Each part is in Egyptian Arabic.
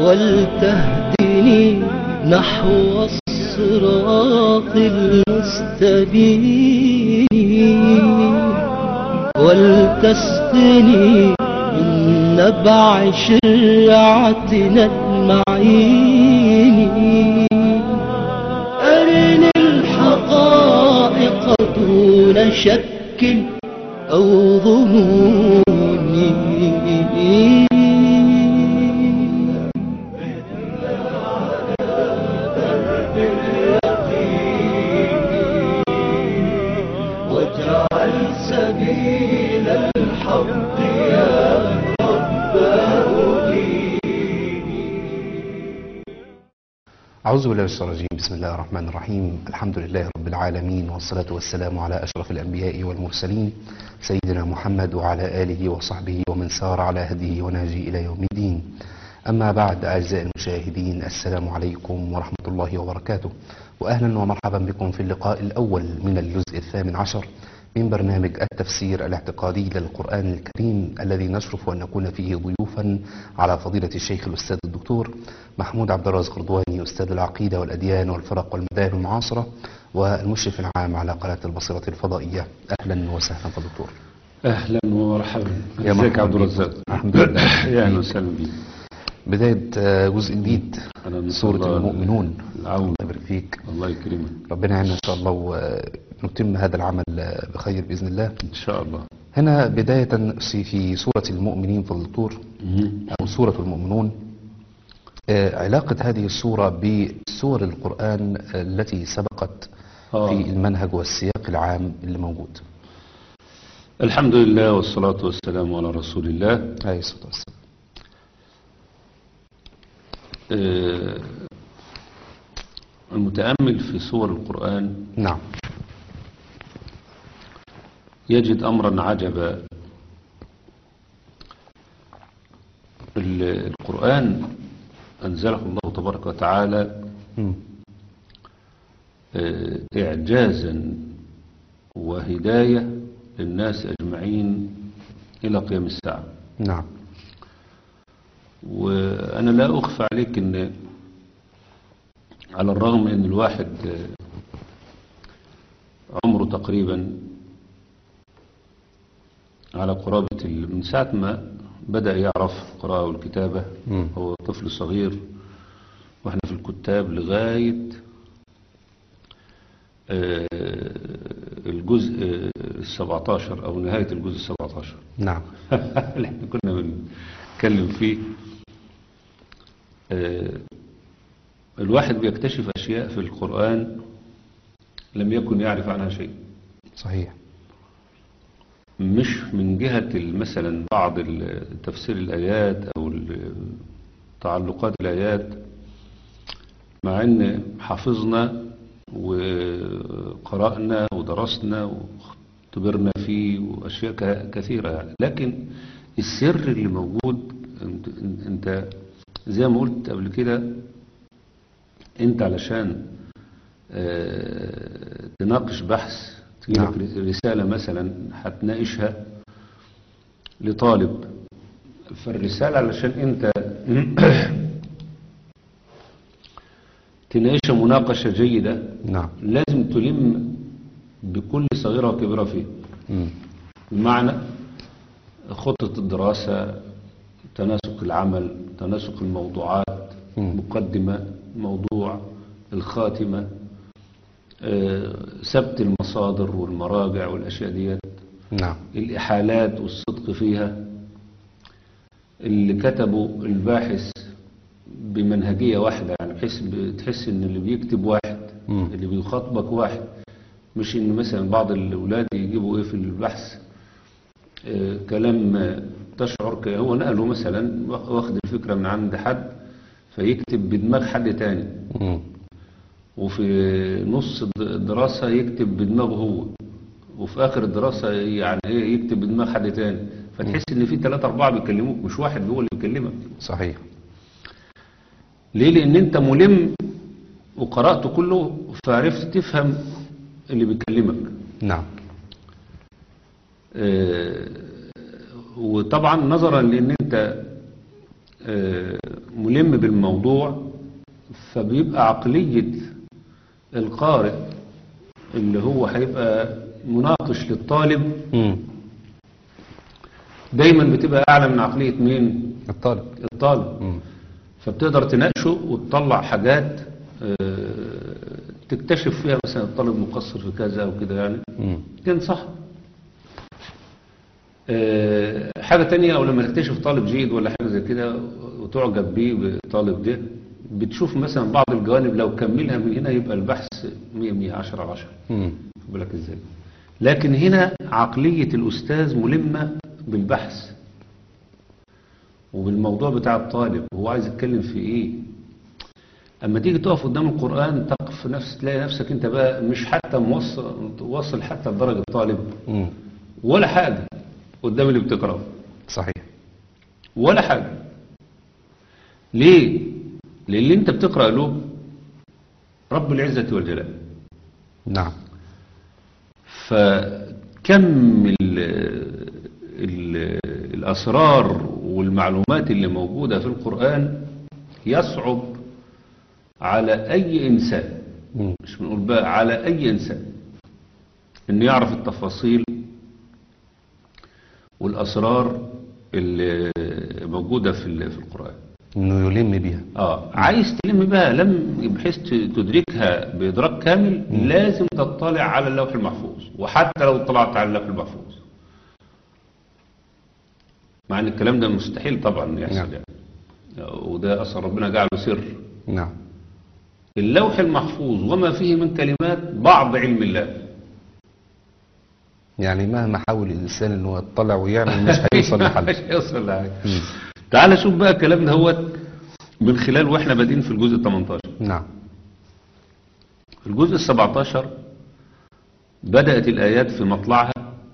ولتهدني نحو الصراط المستبين ولتسقني من نبع شرعتنا المعين أرني الحقائق دون شك أو ظنون واجعل سبيل الحق يا رب هدي أعوذ بالله من الشيطان الرجيم بسم الله الرحمن الرحيم الحمد لله رب العالمين والصلاة والسلام على أشرف الأنبياء والمرسلين سيدنا محمد وعلى آله وصحبه ومن سار على هديه ونهجه إلى يوم الدين أما بعد أعزائي المشاهدين السلام عليكم ورحمة الله وبركاته وأهلا ومرحبا بكم في اللقاء الأول من الجزء الثامن عشر من برنامج التفسير الاعتقادي للقرآن الكريم الذي نشرف أن نكون فيه ضيوفا على فضيلة الشيخ الأستاذ الدكتور محمود عبد الرازق رضواني أستاذ العقيدة والأديان والفرق والمذاهب المعاصرة والمشرف العام على قناة البصيرة الفضائية أهلا وسهلا فالدكتور اهلا ومرحبا يا ازيك يا مرحبا عبد بك. الرزاق الحمد لله. يا اهلا وسهلا بيك بداية آه، جزء جديد أنا نسأل سورة الله المؤمنون العون الله يبارك فيك الله يكرمك ربنا يعيننا إن شاء الله ونتم هذا العمل آه، بخير بإذن الله ان شاء الله هنا بداية في في سورة المؤمنين في الدكتور أو سورة المؤمنون آه، علاقة هذه السورة بسور القرآن التي سبقت آه. في المنهج والسياق العام اللي موجود الحمد لله والصلاة والسلام على رسول الله عليه الصلاة والسلام آه، المتأمل في سور القرآن نعم يجد أمرا عجبا ال- القرآن أنزله الله تبارك وتعالى مم. آه، إعجازا وهداية للناس أجمعين إلى قيام الساعة نعم وأنا لا أخفى عليك أن على الرغم أن الواحد آه، عمره تقريبا على قرابة ال- من ساعة ما بدأ يعرف القراءة والكتابة مم. هو طفل صغير واحنا في الكتاب لغاية آه، الجزء السبعتاشر أو نهاية الجزء السبعتاشر نعم اللي احنا كنا بنتكلم فيه آه، الواحد بيكتشف أشياء في القرآن لم يكن يعرف عنها شيء صحيح مش من جهة مثلا بعض ال- تفسير الآيات أو ال- تعلقات الآيات مع أن حفظنا وقرأنا ودرسنا واختبرنا فيه وأشياء ك- كثيرة يعني. لكن السر اللي موجود أنت- أنت زي ما قلت قبل كده أنت علشان آه، تناقش بحث تجيلك نعم. رسالة مثلا هتناقشها لطالب فالرسالة علشان انت تناقشها مناقشة جيدة نعم لازم تلم بكل صغيرة وكبيرة فيه مم. بمعنى خطة الدراسة تناسق العمل تناسق الموضوعات مم. مقدمة موضوع الخاتمة آه، ثبت المصادر والمراجع والأشياء ديت نعم الإحالات والصدق فيها اللي كتبوا الباحث بمنهجية واحدة يعني بحيث بتحس ان اللي بيكتب واحد مم. اللي بيخاطبك واحد مش ان مثلا بعض الاولاد يجيبوا ايه في البحث آه كلام آه، تشعر ك- هو نقله مثلا واخد الفكرة من عند حد فيكتب بدماغ حد تاني مم. وفي نص الد- الدراسة يكتب بدماغه هو وفي آخر الدراسة يعني ايه يكتب بدماغ حد تاني فتحس ان في ثلاثة أربعة بيكلموك مش واحد هو اللي بيكلمك صحيح ليه لأن أنت ملم وقرأت كله فعرفت تفهم اللي بيكلمك نعم آه، وطبعا نظرا لأن أنت آه، ملم بالموضوع فبيبقى عقلية القارئ اللي هو هيبقى مناقش للطالب مم. دايما بتبقى أعلى من عقلية مين؟ الطالب الطالب مم. فبتقدر تناقشه وتطلع حاجات آه، تكتشف فيها مثلا الطالب مقصر في كذا او كده يعني مم. تنصح آه، حاجة تانية او لما تكتشف طالب جيد ولا حاجة زي كده وتعجب بيه بالطالب ده بتشوف مثلا بعض الجوانب لو كملها من هنا يبقى البحث 100 100 10 على 10 مم. خد بالك ازاي لكن هنا عقلية الأستاذ ملمة بالبحث وبالموضوع بتاع الطالب هو عايز يتكلم في ايه اما تيجي تقف قدام القرآن تقف نفس تلاقي نفسك انت بقى مش حتى موصل واصل حتى لدرجة طالب مم. ولا حاجة قدام اللي بتقرأه صحيح ولا حاجة ليه لان اللي انت بتقرأ له رب العزة والجلال نعم فكم ال ال الأسرار والمعلومات اللي موجودة في القرآن يصعب على أي إنسان مم. مش بنقول بقى على أي إنسان إنه يعرف التفاصيل والأسرار اللي موجودة في ال- في القرآن انه يلم بيها اه عايز تلم بها لم بحيث تدركها بإدراك كامل لازم تطلع على اللوح المحفوظ وحتى لو اطلعت على اللوح المحفوظ مع ان الكلام ده مستحيل طبعا يحصل نعم. يعني وده اصلا ربنا جعله سر نعم اللوح المحفوظ وما فيه من كلمات بعض علم الله يعني مهما حاول الانسان انه يطلع ويعمل مش هيوصل لحل مش هيوصل لحاجه مم. تعال شوف بقى الكلام ده هو من خلال واحنا بادئين في الجزء 18 نعم في الجزء السبعتاشر بدأت الآيات في مطلعها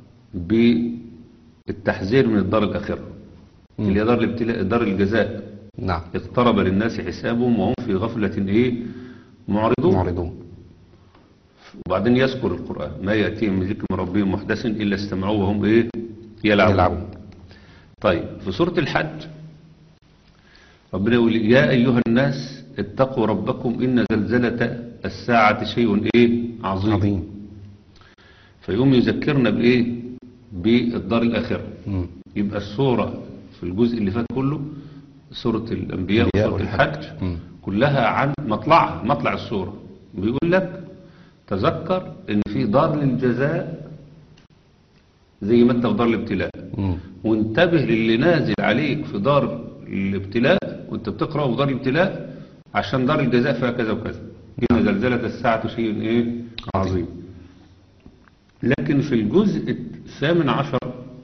بالتحذير من الدار الآخرة مم. اللي هي دار الابتلاء دار الجزاء نعم اقترب للناس حسابهم وهم في غفلة ايه معرضون معرضون وبعدين يذكر القرآن ما يأتيهم من ذكر من ربهم محدث إلا استمعوه وهم ايه يلعبون, يلعبون طيب في سورة الحج ربنا يقول يا أيها الناس اتقوا ربكم إن زلزلة الساعة شيء إيه عظيم, عظيم فيقوم يذكرنا بإيه بالدار الآخرة مم. يبقى السورة في الجزء اللي فات كله سورة الأنبياء الأنبياء وسورة والحج. الحج مم. كلها عن مطلعها مطلع السورة بيقول لك تذكر ان في دار للجزاء زي ما انت في دار الابتلاء مم. وانتبه للي نازل عليك في دار الابتلاء وانت بتقرأ في دار الابتلاء عشان دار الجزاء فيها كذا وكذا إن زلزلة الساعة شيء ايه عظيم لكن في الجزء الثامن عشر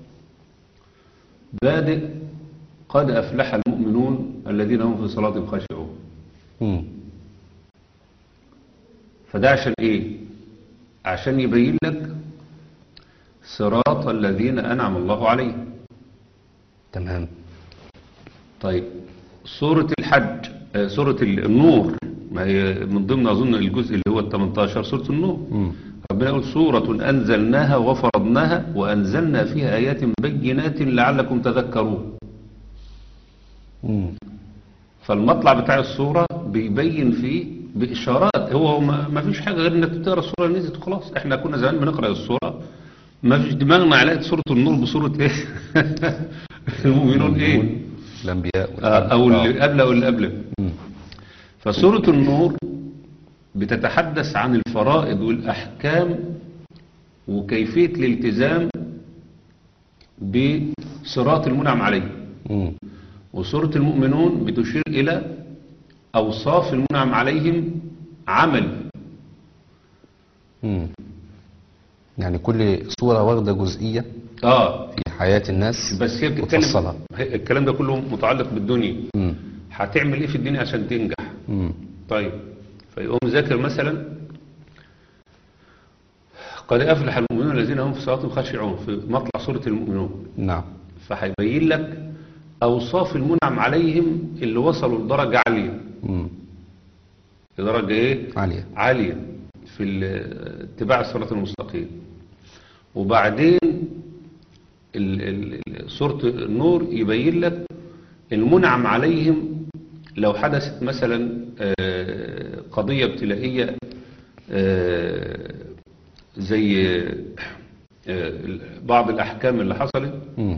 بادئ قد أفلح المؤمنون الذين هم في صلاتهم خاشعون مم. فده عشان ايه عشان يبين لك صراط الذين أنعم الله عليهم تمام طيب سورة الحج آه، سورة النور ما هي من ضمن أظن الجزء اللي هو ال 18 سورة النور مم. ربنا يقول سورة أنزلناها وفرضناها وأنزلنا فيها آيات بينات لعلكم تذكرون مم. فالمطلع بتاع السورة بيبين فيه بإشارات هو ما ما فيش حاجة غير إنك تقرأ السورة اللي نزلت وخلاص إحنا كنا زمان بنقرأ السورة ما فيش دماغنا علقت سورة النور بسورة إيه المؤمنون إيه الانبياء آه، أو اللي قبله أو اللي قبله مم. فسورة النور بتتحدث عن الفرائض والأحكام وكيفية الالتزام بصراط المنعم عليه مم. وسورة المؤمنون بتشير إلى أوصاف المنعم عليهم عمل مم. يعني كل صورة واخدة جزئية آه في حياة الناس بس هي بتتكلم وتفصلها هي- الكلام ده كله متعلق بالدنيا مم. هتعمل إيه في الدنيا عشان تنجح مم. طيب فيقوم ذاكر مثلا قد أفلح المؤمنون الذين هم في صلاتهم خاشعون في مطلع سورة المؤمنون نعم فهيبين لك أوصاف المنعم عليهم اللي وصلوا لدرجة عالية مم. لدرجة إيه؟ عالية عالية في ال- اتباع الصراط المستقيم وبعدين ال- ال- ال- سورة النور يبين لك المنعم عليهم لو حدثت مثلا آه، قضية ابتلائية آه، زي آه، بعض الأحكام اللي حصلت مم.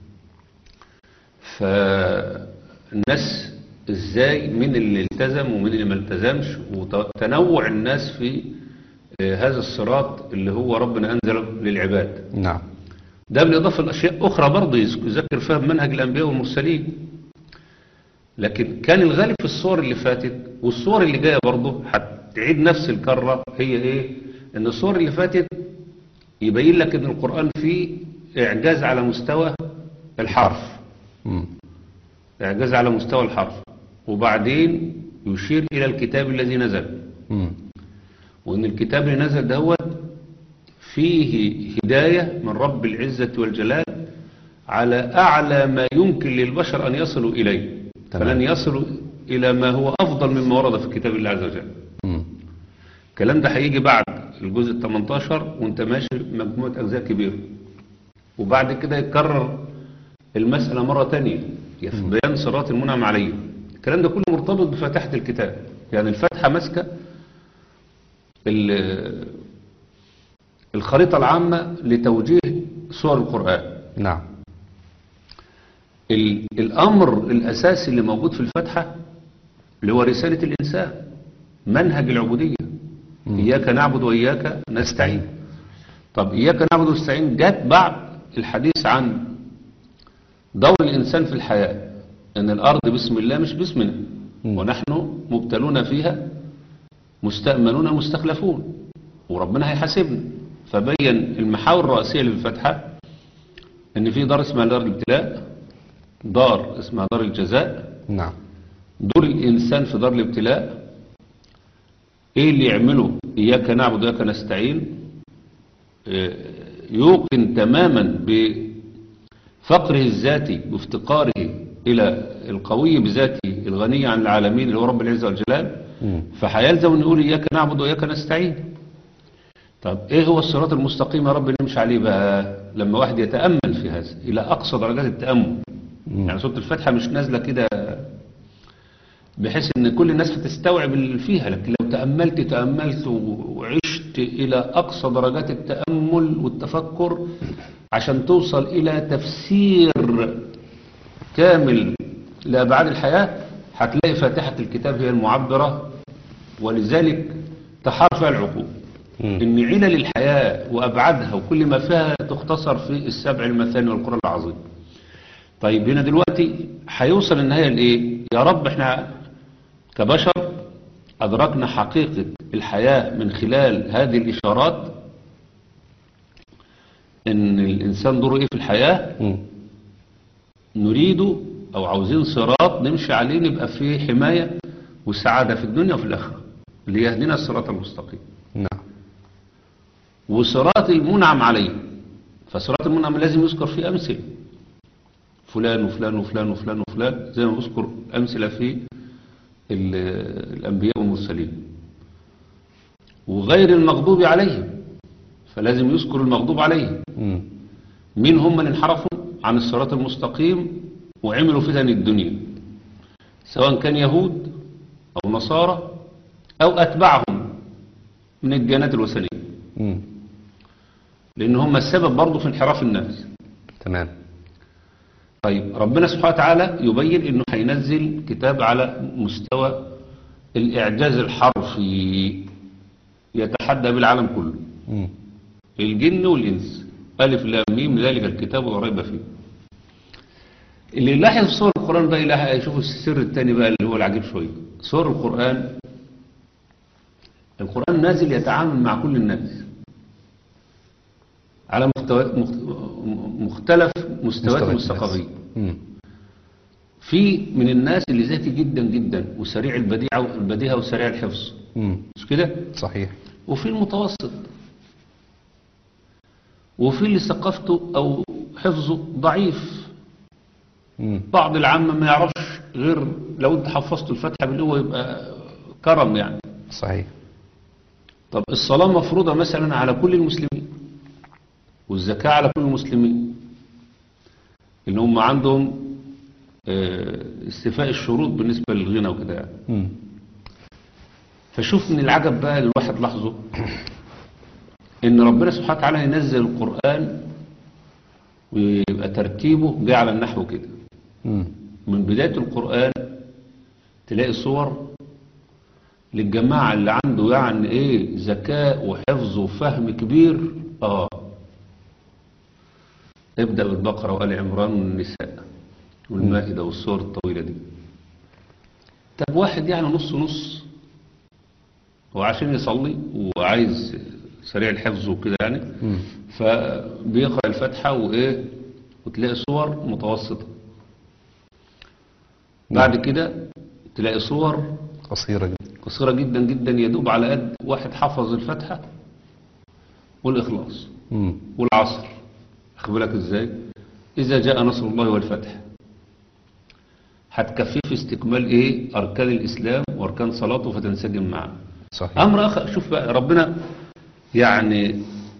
فالناس ازاي مين اللي التزم ومين اللي ما التزمش وتنوع الناس في آه، هذا الصراط اللي هو ربنا أنزله للعباد نعم ده بالإضافة لأشياء أخرى برضه يذكر فيها منهج الأنبياء والمرسلين لكن كان الغالب في الصور اللي فاتت والصور اللي جاية برضه هتعيد نفس الكرة هي إيه إن الصور اللي فاتت يبين لك إن القرآن فيه إعجاز على مستوى الحرف مم. إعجاز على مستوى الحرف وبعدين يشير إلى الكتاب الذي نزل مم. وإن الكتاب اللي نزل دوت فيه هداية من رب العزة والجلال على أعلى ما يمكن للبشر أن يصلوا إليه تمام. فلن يصلوا إلى ما هو أفضل مما ورد في كتاب الله عز وجل مم. الكلام ده هيجي بعد الجزء ال 18 وانت ماشي مجموعة أجزاء كبيرة وبعد كده يتكرر المسألة مرة تانية في بيان صراط المنعم عليه الكلام ده كله مرتبط بفاتحة الكتاب يعني الفاتحة ماسكة ال- الخريطة العامة لتوجيه سور القرآن نعم ال- الأمر الأساسي اللي موجود في الفاتحة اللي هو رسالة الإنسان منهج العبودية إياك نعبد وإياك نستعين طب إياك نعبد ونستعين جت بعد الحديث عن دور الإنسان في الحياة إن الأرض بسم الله مش باسمنا مم. ونحن مبتلون فيها مستأمنون مستخلفون وربنا هيحاسبنا فبين المحاور الرئيسية اللي في الفاتحة إن في دار اسمها دار الابتلاء دار اسمها دار الجزاء نعم دور الإنسان في دار الابتلاء إيه اللي يعمله إياك نعبد وإياك نستعين آه، يوقن تماما بفقره الذاتي وافتقاره إلى القوي بذاته الغني عن العالمين اللي هو رب العزة والجلال مم. فهيلزم أن نقول إياك نعبد وإياك نستعين طب إيه هو الصراط المستقيم يا رب اللي نمشي عليه بقى لما واحد يتأمل في هذا إلى أقصى درجات التأمل مم. يعني سورة الفاتحة مش نازلة كده بحيث ان كل الناس هتستوعب اللي فيها لكن لو تأملت تأملت وعشت الى اقصى درجات التأمل والتفكر عشان توصل الى تفسير كامل لأبعاد الحياة هتلاقي فاتحة الكتاب هي المعبرة ولذلك تحار فيها العقول مم. ان علل الحياة وابعادها وكل ما فيها تختصر في السبع المثاني والقرآن العظيم طيب هنا دلوقتي هيوصل النهاية لايه يا رب احنا كبشر ادركنا حقيقة الحياة من خلال هذه الاشارات ان الانسان دوره ايه في الحياة مم. نريد او عاوزين صراط نمشي عليه نبقى فيه حماية وسعادة في الدنيا وفي الاخرة ليهدنا الصراط المستقيم نعم وصراط المنعم عليه فصراط المنعم لازم يذكر فيه أمثلة فلان وفلان وفلان وفلان وفلان زي ما بذكر أمثلة في ال- الأنبياء والمرسلين وغير المغضوب عليهم فلازم يذكر المغضوب عليهم مم. مين هم اللي انحرفوا عن الصراط المستقيم وعملوا فتن الدنيا سواء كان يهود أو نصارى أو أتباعهم من الديانات الوثنية مم. لأن هم السبب برضه في انحراف الناس تمام طيب ربنا سبحانه وتعالى يبين أنه هينزل كتاب على مستوى الإعجاز الحرفي يتحدى بالعالم كله مم. الجن والإنس ألف لام ميم ذلك الكتاب لا ريب فيه اللي يلاحظ صور القرآن ده يلاحظ يشوف السر التاني بقى اللي هو العجيب شوية صور القرآن القرآن نازل يتعامل مع كل الناس على مختوى مختلف مستويات مستوى الثقافية مم. في من الناس اللي ذكي جدا جدا وسريع البديعة البديهة وسريع الحفظ مم. مش كده صحيح وفي المتوسط وفي اللي ثقافته او حفظه ضعيف مم. بعض العامة ما يعرفش غير لو انت حفظت الفاتحة بالقوة يبقى كرم يعني صحيح طب الصلاة مفروضة مثلا على كل المسلمين والزكاة على كل المسلمين اللي هم عندهم آه، استيفاء الشروط بالنسبة للغنى وكده يعني. مم. فشوف من العجب بقى اللي الواحد لاحظه ان ربنا سبحانه وتعالى ينزل القرآن ويبقى ترتيبه جاي على النحو كده مم. من بداية القرآن تلاقي صور للجماعة اللي عنده يعني ايه ذكاء وحفظ وفهم كبير اه ابدأ بالبقرة وآل عمران والنساء والمائدة والصور الطويلة دي طب واحد يعني نص نص هو عشان يصلي وعايز سريع الحفظ وكده يعني مم. فبيقرأ الفاتحة وإيه وتلاقي صور متوسطة بعد كده تلاقي صور قصيرة جدا قصيرة جدا جدا يدوب على قد واحد حفظ الفاتحة والإخلاص مم. والعصر أخد بالك إزاي إذا جاء نصر الله والفتح هتكفيه في استكمال إيه أركان الإسلام وأركان صلاته فتنسجم معه صحيح أمر آخر شوف بقى ربنا يعني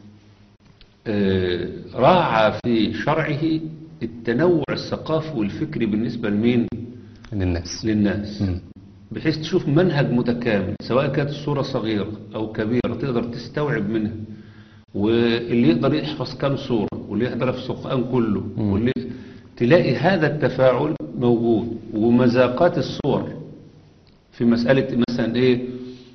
آه، راعى في شرعه التنوع الثقافي والفكري بالنسبة لمين للناس للناس مم. بحيث تشوف منهج متكامل سواء كانت الصورة صغيرة أو كبيرة تقدر تستوعب منها واللي يقدر يحفظ كام صورة واللي يقدر يحفظ القرآن كله واللي تلاقي هذا التفاعل موجود ومذاقات الصور في مسألة مثلا إيه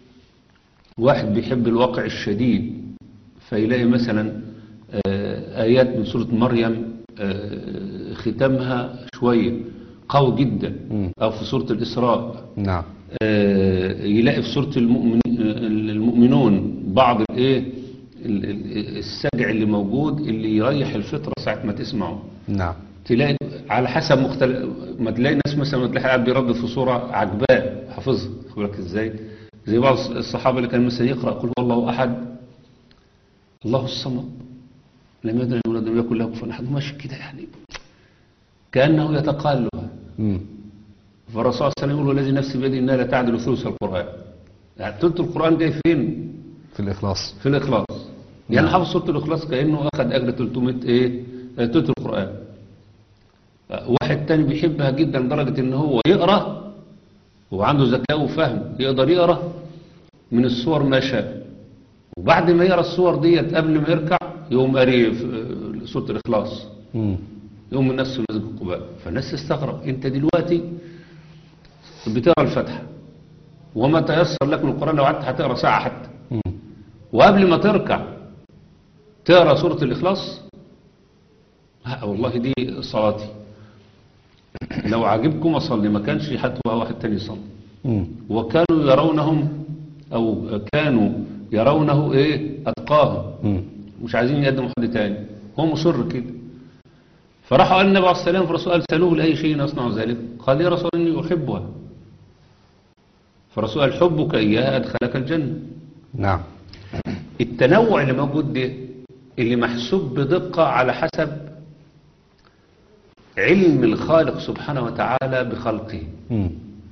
واحد بيحب الواقع الشديد فيلاقي مثلا آه، آيات من سورة مريم آه، ختامها شوية قوي جدا مم. أو في سورة الإسراء نعم آه، يلاقي في سورة المؤمن المؤمنون بعض الايه ال- ال- السجع اللي موجود اللي يريح الفطرة ساعة ما تسمعه نعم تلاقي على حسب مختلف ما تلاقي ناس مثلا ما تلاقي قاعد بيردد في صورة عجباه حافظها خد بالك ازاي زي بعض الصحابة اللي كان مثلا يقرأ قل هو الله أحد الله الصمد لم يدن الولد لم يكن له كفوا أحد ماشي كده يعني كأنه يتقالها مم. فالرسول صلى الله عليه وسلم يقول والذي نفسي بيده انها لا تعدل ثلث القران يعني ثلث القران جاي فين في الإخلاص في الاخلاص يعني حافظ سوره الاخلاص كانه اخذ اجر 300 ايه آه، ثلث القران آه، واحد تاني بيحبها جدا لدرجه ان هو يقرا وعنده ذكاء وفهم يقدر يقرا من الصور ما شاء وبعد ما يقرا الصور ديت قبل ما يركع يقوم قاري في، آه، سوره الاخلاص مم. يوم من نفسه مسجد قباء فالناس تستغرب انت دلوقتي بتقرا الفاتحه وما تيسر لك من القران لو قعدت هتقرا ساعه حتى مم. وقبل ما تركع تقرا سوره الاخلاص ها والله دي صلاتي لو عجبكم اصلي ما كانش حتى واحد تاني يصلي مم. وكانوا يرونهم او كانوا يرونه ايه اتقاهم مم. مش عايزين يقدموا حد تاني هو مصر كده فراحوا قال النبي عليه السلام فالرسول قال سألوه لأي شيء يصنع ذلك قال يا رسول إني أحبها فالرسول قال حبك إياها أدخلك الجنة نعم التنوع اللي موجود ده اللي محسوب بدقة على حسب علم الخالق سبحانه وتعالى بخلقه مم.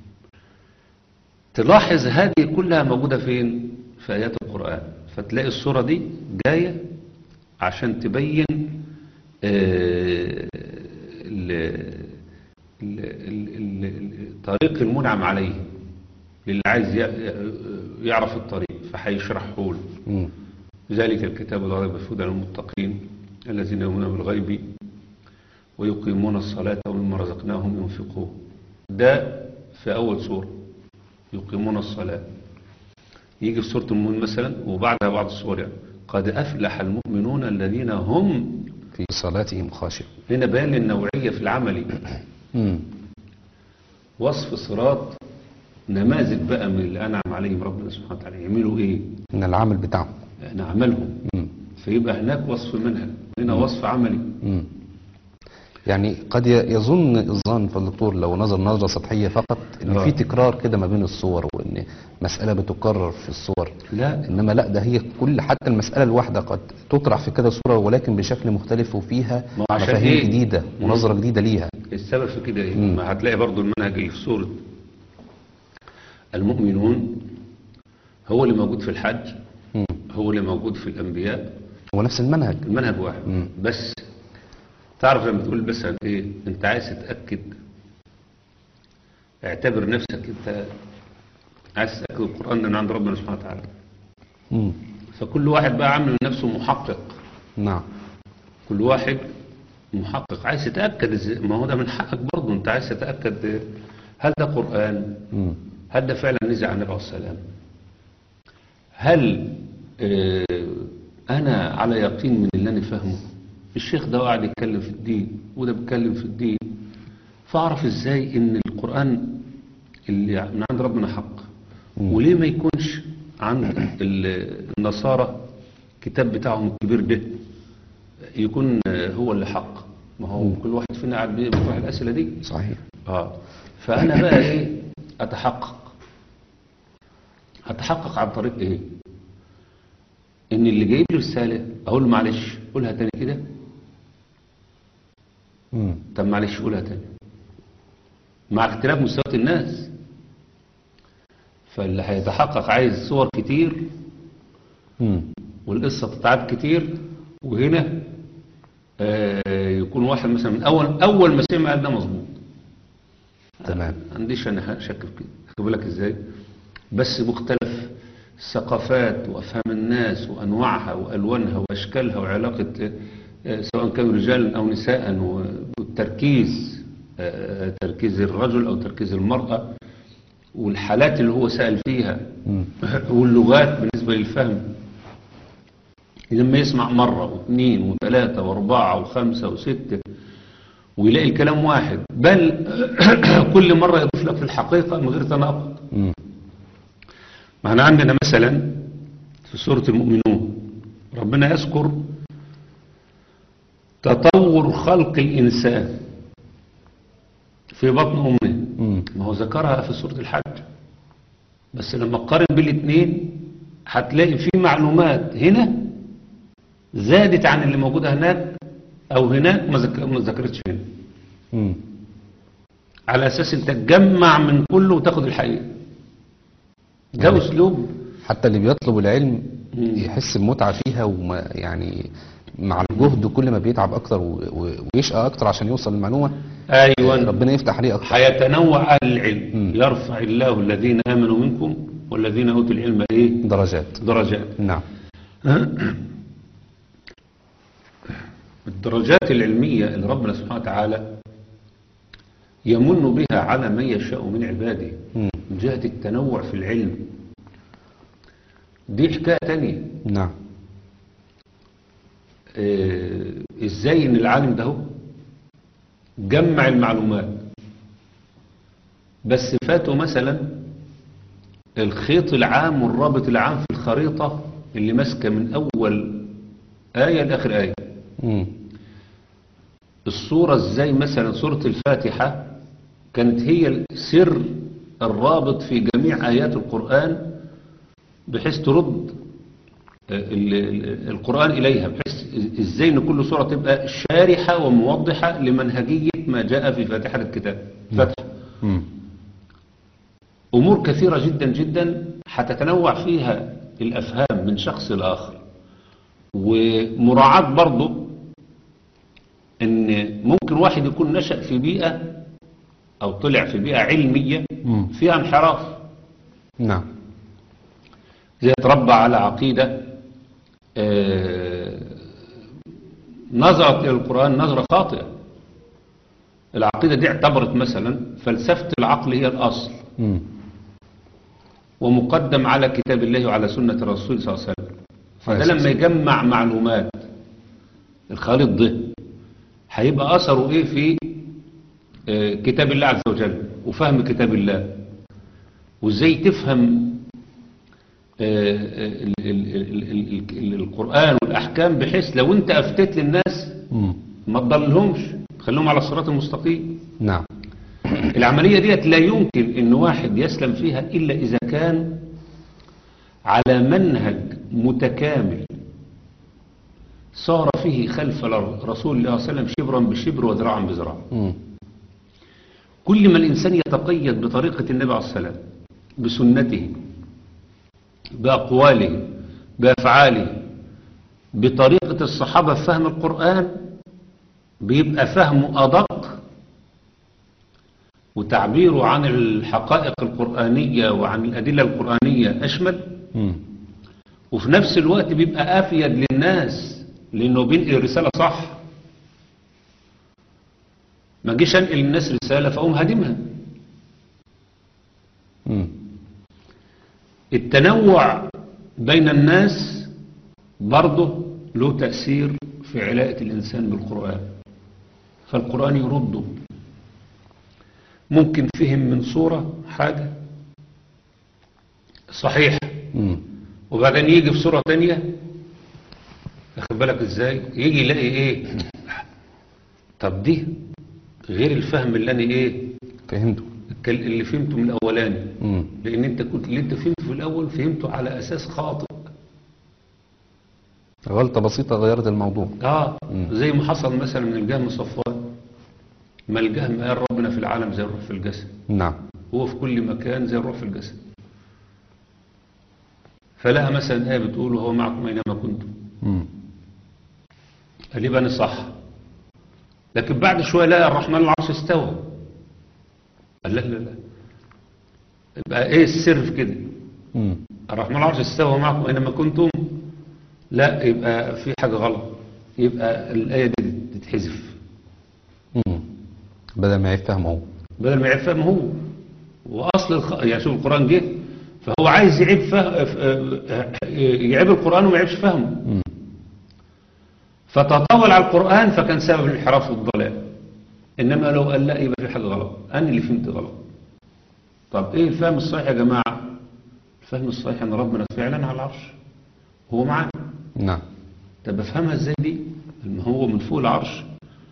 تلاحظ هذه كلها موجودة فين في آيات القرآن فتلاقي الصورة دي جاية عشان تبين آه، ال- ال- ال- ال- ال- طريق المنعم عليه للي عايز ي- يعرف الطريق فهيشرحه له مم. ذلك الكتاب لا ريب فيه هدى للمتقين الذين يؤمنون بالغيب ويقيمون الصلاة ومما رزقناهم ينفقون ده في أول سورة يقيمون الصلاة يجي في سورة المؤمن مثلا وبعدها بعض السور يعني قد أفلح المؤمنون الذين هم في صلاتهم خاشع هنا بيان للنوعية في العمل مم. وصف صراط نماذج بقى من اللي أنعم عليهم ربنا سبحانه وتعالى يعملوا إيه من العمل بتاعهم نعملهم مم. فيبقى هناك وصف منهج هنا وصف عملي مم. يعني قد ي- يظن الظن في الدكتور لو نظر نظرة سطحية فقط ان آه. في تكرار كده ما بين الصور وان مسألة بتكرر في الصور لا انما لا ده هي كل حتى المسألة الواحدة قد تطرح في كذا صورة ولكن بشكل مختلف وفيها ما هو عشان مفاهيم إيه؟ جديدة مم. ونظرة جديدة ليها السبب في كده ايه مم. ما هتلاقي برضو المنهج اللي في سورة المؤمنون هو اللي موجود في الحج مم. هو اللي موجود في الأنبياء هو نفس المنهج المنهج واحد مم. بس تعرف لما تقول مثلا ايه انت عايز تتأكد اعتبر نفسك انت عايز تأكد القرآن ده من عند ربنا سبحانه وتعالى مم. فكل واحد بقى عامل من نفسه محقق نعم كل واحد محقق عايز يتأكد إزاي- ما هو ده من حقك برضه انت عايز تتأكد هل ده قرآن مم. هل ده فعلا نزل عن النبي عليه السلام هل آه، انا على يقين من اللي انا فاهمه الشيخ ده قاعد يتكلم في الدين وده بيتكلم في الدين فاعرف ازاي ان القرآن اللي من عند ربنا حق وليه ما يكونش عند ال- النصارى كتاب بتاعهم الكبير ده يكون آه، هو اللي حق ما هو كل واحد فينا قاعد بيطرح الأسئلة دي صحيح اه فانا بقى ايه اتحقق اتحقق عن طريق ايه ان اللي جايب لي رساله اقول له معلش قولها تاني كده مم. طب معلش قولها تاني مع اختلاف مستويات الناس فاللي هيتحقق عايز صور كتير مم. والقصه تتعاد كتير وهنا آه يكون واحد مثلا من اول اول ما سمع قال ده مظبوط تمام ما عنديش انا شك في كده خد بالك ازاي بس مختلف الثقافات وافهام الناس وانواعها والوانها واشكالها وعلاقه آه، سواء كانوا رجال او نساء و- والتركيز آه، تركيز الرجل او تركيز المراه والحالات اللي هو سال فيها مم. واللغات بالنسبه للفهم لما يسمع مرة واثنين وثلاثة واربعة وخمسة وستة ويلاقي الكلام واحد بل كل مرة يضيف لك في الحقيقة من غير تناقض مم. معنا عندنا مثلا في سورة المؤمنون ربنا يذكر تطور خلق الإنسان في بطن أمه مم. ما هو ذكرها في سورة الحج بس لما تقارن بين الاثنين هتلاقي في معلومات هنا زادت عن اللي موجودة هناك أو هناك ما ذك- ما ذكرتش هنا مم. على أساس أنت تجمع من كله وتاخد الحقيقة ده يعني أسلوب حتى اللي بيطلب العلم مم. يحس بمتعة فيها وما يعني مع الجهد كل ما بيتعب أكتر و- و- ويشقى أكتر عشان يوصل للمعلومة أيوة ربنا يفتح عليه أكتر هيتنوع أهل العلم مم. يرفع الله الذين آمنوا منكم والذين أوتوا العلم إيه درجات درجات نعم الدرجات العلمية اللي ربنا سبحانه وتعالى يمن بها على من يشاء من عباده مم. من جهة التنوع في العلم دي حكاية تانية نعم آه، ازاي ان العالم ده هو جمع المعلومات بس فاته مثلا الخيط العام والرابط العام في الخريطة اللي ماسكة من اول آية لاخر آية مم. الصورة ازاي مثلا سورة الفاتحة كانت هي سر الرابط في جميع آيات القرآن بحيث ترد ال- ال- القرآن إليها بحيث ازاي ان كل سورة تبقى شارحة وموضحة لمنهجية ما جاء في فاتحة الكتاب فتح مم. أمور كثيرة جدا جدا هتتنوع فيها الأفهام من شخص لآخر ومراعاة برضو ان ممكن واحد يكون نشأ في بيئة او طلع في بيئة علمية مم. فيها انحراف نعم زي اتربى على عقيدة آه، نظرت إلى القرآن نظرة خاطئة العقيدة دي اعتبرت مثلا فلسفة العقل هي الأصل مم. ومقدم على كتاب الله وعلى سنة الرسول صلى الله عليه وسلم فده عليه لما يجمع معلومات الخالط ده هيبقى أثره إيه في آه، كتاب الله عز وجل وفهم كتاب الله وإزاي تفهم آه، ال- ال- ال- ال- ال- القرآن والأحكام بحيث لو أنت أفتيت للناس مم. ما تضلهمش تخليهم على الصراط المستقيم نعم العملية ديت لا يمكن ان واحد يسلم فيها الا اذا كان على منهج متكامل صار فيه خلف رسول الله صلى الله عليه وسلم شبرا بشبر وذراعا بذراع مم. كل ما الانسان يتقيد بطريقة النبي عليه السلام بسنته بأقواله بأفعاله بطريقة الصحابة في فهم القرآن بيبقى فهمه أدق وتعبيره عن الحقائق القرآنية وعن الأدلة القرآنية أشمل مم. وفي نفس الوقت بيبقى أفيد للناس لأنه بينقل الرسالة صح ما جيش أنقل للناس رسالة فأقوم هادمها مم. التنوع بين الناس برضه له تأثير في علاقة الإنسان بالقرآن فالقرآن يرده ممكن فهم من صورة حاجة صحيح مم. وبعدين يجي في صورة تانية واخد بالك ازاي يجي يلاقي ايه طب دي غير الفهم اللي انا ايه فهمته الكل- اللي فهمته من الاولاني مم. لان انت كنت اللي انت فهمته في الاول فهمته على اساس خاطئ غلطة بسيطة غيرت الموضوع اه مم. زي ما حصل مثلا من الجهم صفوان ما الجهم قال ربنا في العالم زي الروح في الجسد نعم هو في كل مكان زي الروح في الجسد فلقى مثلا آية بتقول هو معكم أينما كنتم مم. قال يبقى أنا صح لكن بعد شوية لقى الرحمن العرش استوى قال لا لا لا يبقى ايه السر في كده مم. الرحمن العرش استوى معكم أينما كنتم لا يبقى في حاجة غلط يبقى الآية دي تتحذف مم. بدل ما يفهم هو بدل ما يعيب فهم هو واصل الخ... يعني شوف القران جه فهو عايز يعيب فه... ف- يعيب القران وما يعيبش فهمه مم. فتطاول على القران فكان سبب الانحراف والضلال انما لو قال لا يبقى في حاجه غلط انا اللي فهمت غلط طب ايه الفهم الصحيح يا جماعه الفهم الصحيح ان ربنا فعلا على العرش هو معانا نعم طب افهمها ازاي دي ما هو من فوق العرش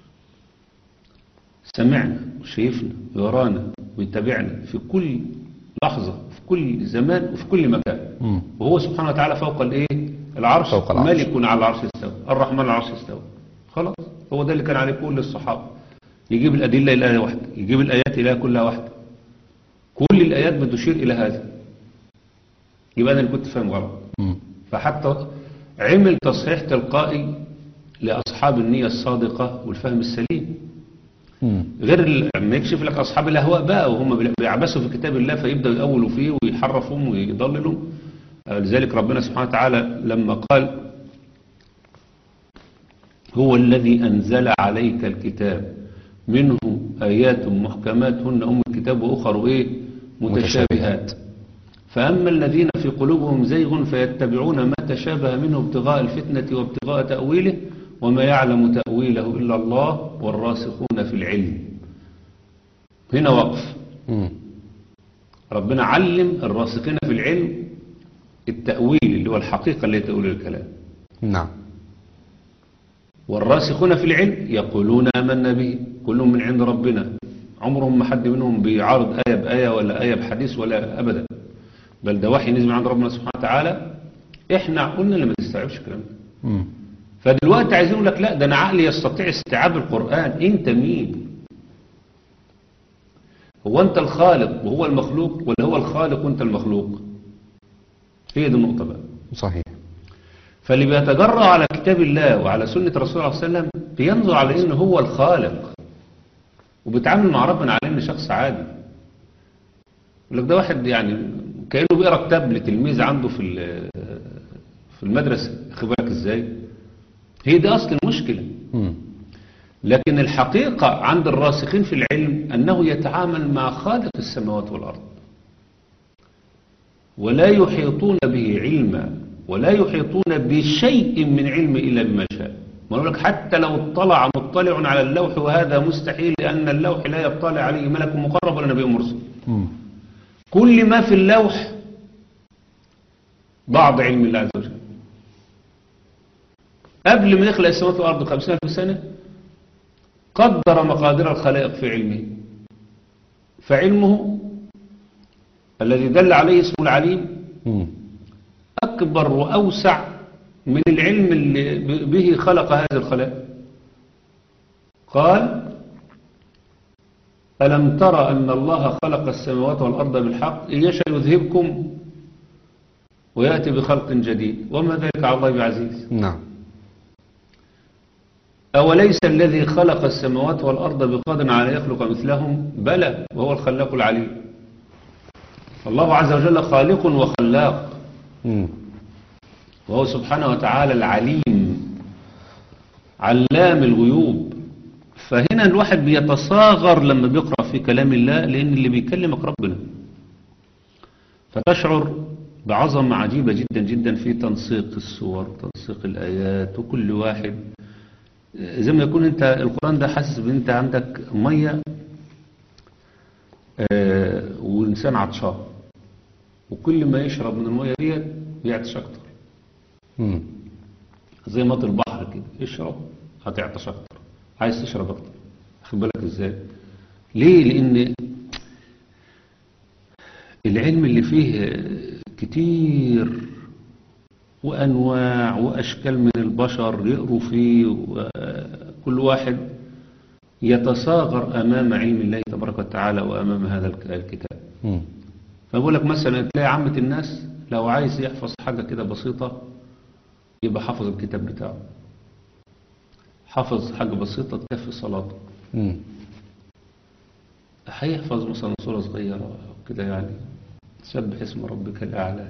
سمعنا وشايفنا ويرانا ويتابعنا في كل لحظة في كل زمان وفي كل مكان مم. وهو سبحانه وتعالى فوق الايه العرش فوق العرش. ملك على العرش استوى الرحمن على العرش استوى خلاص هو ده اللي كان عليه كل الصحابة يجيب الأدلة إلى آية واحدة يجيب الآيات إلى كلها واحدة كل الآيات بتشير إلى هذا يبقى أنا اللي كنت فاهم غلط مم. فحتى عمل تصحيح تلقائي لأصحاب النية الصادقة والفهم السليم مم. غير ال- لما يكشف لك أصحاب الأهواء بقى وهم بي- بيعبثوا في كتاب الله فيبدأوا يأولوا فيه ويحرفهم ويضللوا آه، لذلك ربنا سبحانه وتعالى لما قال هو الذي أنزل عليك الكتاب منه آيات محكمات هن أم الكتاب وأخر إيه متشابهات فأما الذين في قلوبهم زيغ فيتبعون ما تشابه منه ابتغاء الفتنة وابتغاء تأويله وما يعلم تأويله إلا الله والراسخون في العلم هنا وقف مم. ربنا علم الراسخين في العلم التأويل اللي هو الحقيقة اللي تأويل الكلام نعم والراسخون في العلم يقولون آمنا به كلهم من عند ربنا عمرهم ما حد منهم بيعارض آية بآية ولا آية بحديث ولا أبدا بل ده وحي نزل من عند ربنا سبحانه وتعالى احنا قلنا اللي ما تستوعبش الكلام ده مم. فدلوقتي عايزين يقول لك لا ده انا عقلي يستطيع استيعاب القرآن انت مين هو انت الخالق وهو المخلوق ولا هو الخالق وانت المخلوق هي دي النقطة بقى صحيح فاللي بيتجرأ على كتاب الله وعلى سنة رسول الله صلى الله عليه وسلم بينظر على انه هو الخالق وبيتعامل مع ربنا على انه شخص عادي يقول لك ده واحد يعني كأنه بيقرا كتاب لتلميذ عنده في ال- في المدرسة خد بالك ازاي هي دي اصل المشكلة مم. لكن الحقيقة عند الراسخين في العلم أنه يتعامل مع خالق السماوات والأرض ولا يحيطون به علما ولا يحيطون بشيء من علم إلا بما شاء ما أقول لك حتى لو اطلع مطلع على اللوح وهذا مستحيل لأن اللوح لا يطلع عليه ملك مقرب ولا نبي مرسل مم. كل ما في اللوح بعض علم الله عز وجل قبل ما يخلق السماوات والأرض بخمسين ألف سنة قدر مقادير الخلائق في علمه فعلمه الذي دل عليه اسمه العليم مم. أكبر وأوسع من العلم اللي ب- به خلق هذه الخلائق قال ألم ترى أن الله خلق السماوات والأرض بالحق إن يشاء يذهبكم ويأتي بخلق جديد وما ذلك على الله بعزيز نعم أوليس الذي خلق السماوات والأرض بقادر على يخلق مثلهم بلى وهو الخلاق العليم الله عز وجل خالق وخلاق مم. وهو سبحانه وتعالى العليم علام الغيوب فهنا الواحد بيتصاغر لما بيقرأ في كلام الله لأن اللي بيكلمك ربنا فتشعر بعظمة عجيبة جدا جدا في تنسيق السور تنسيق الآيات وكل واحد زي ما يكون انت القرآن ده حاسس بان انت عندك مية آه، وإنسان عطشان وكل ما يشرب من المية ديت بيعطش أكتر مم. زي مط البحر كده اشرب هتعطش اكتر عايز تشرب اكتر خد بالك ازاي ليه لان العلم اللي فيه كتير وانواع واشكال من البشر يقروا فيه وكل واحد يتصاغر امام علم الله تبارك وتعالى وامام هذا الك- الكتاب مم. فبقول لك مثلا تلاقي عامة الناس لو عايز يحفظ حاجة كده بسيطة يبقى حافظ الكتاب بتاعه حافظ حاجة بسيطة تكفي صلاته مم. هيحفظ مثلا سورة صغيرة كده يعني سبح اسم ربك الأعلى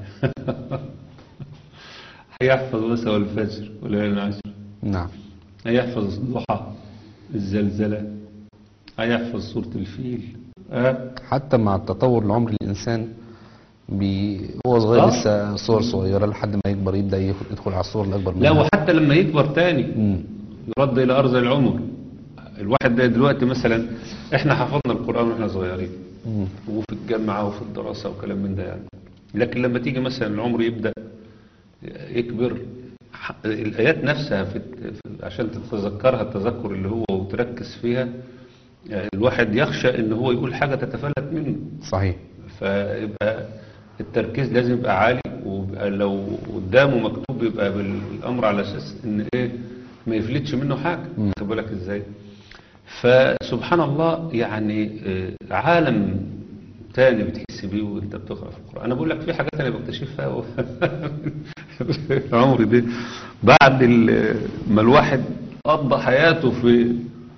هيحفظ مثلا الفجر وليالي العشر نعم هيحفظ الضحى الزلزلة هيحفظ سورة الفيل أه؟ حتى مع التطور العمري الإنسان بي... هو صغير آه. لسه صور صغيرة لحد ما يكبر يبدأ ياخد- يدخل على الصور الأكبر لا منها وحتى لما يكبر تاني مم. يرد إلى أرض العمر الواحد ده دلوقتي مثلا احنا حفظنا القرآن واحنا صغيرين مم. وفي الجامعة وفي الدراسة وكلام من ده يعني لكن لما تيجي مثلا العمر يبدأ يكبر ح- الآيات نفسها في في- عشان تتذكرها التذكر اللي هو وتركز فيها يعني الواحد يخشى ان هو يقول حاجة تتفلت منه صحيح فيبقى التركيز لازم يبقى عالي ويبقى لو قدامه مكتوب يبقى بالامر على اساس ان ايه ما يفلتش منه حاجه مم. خد بالك ازاي فسبحان الله يعني آه، عالم تاني بتحس بيه وانت بتقرا في القران انا بقول لك في حاجات انا بكتشفها و- في عمري ده بعد ال- ما الواحد قضى حياته في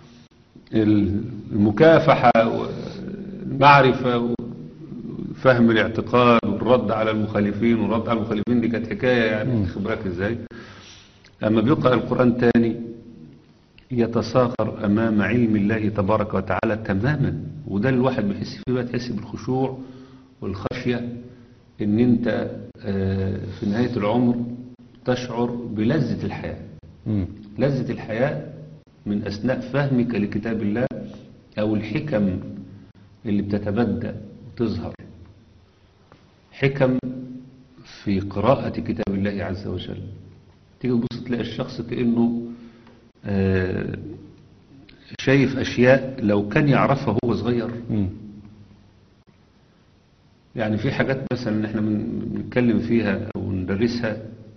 المكافحة والمعرفة وفهم الاعتقاد والرد على المخالفين والرد على المخالفين دي كانت حكاية يعني خبرك ازاي أما بيقرأ القرآن تاني يتصاغر أمام علم الله تبارك وتعالى تماما وده اللي الواحد بيحس فيه بقى تحس بالخشوع والخشية ان انت آه، في نهاية العمر تشعر بلذة الحياة مم. لذة الحياة من أثناء فهمك لكتاب الله أو الحكم اللي بتتبدأ وتظهر حكم في قراءة كتاب الله عز وجل تيجي تبص تلاقي الشخص كأنه آه، شايف أشياء لو كان يعرفها هو صغير مم. يعني في حاجات مثلا احنا بن- بنتكلم فيها او ندرسها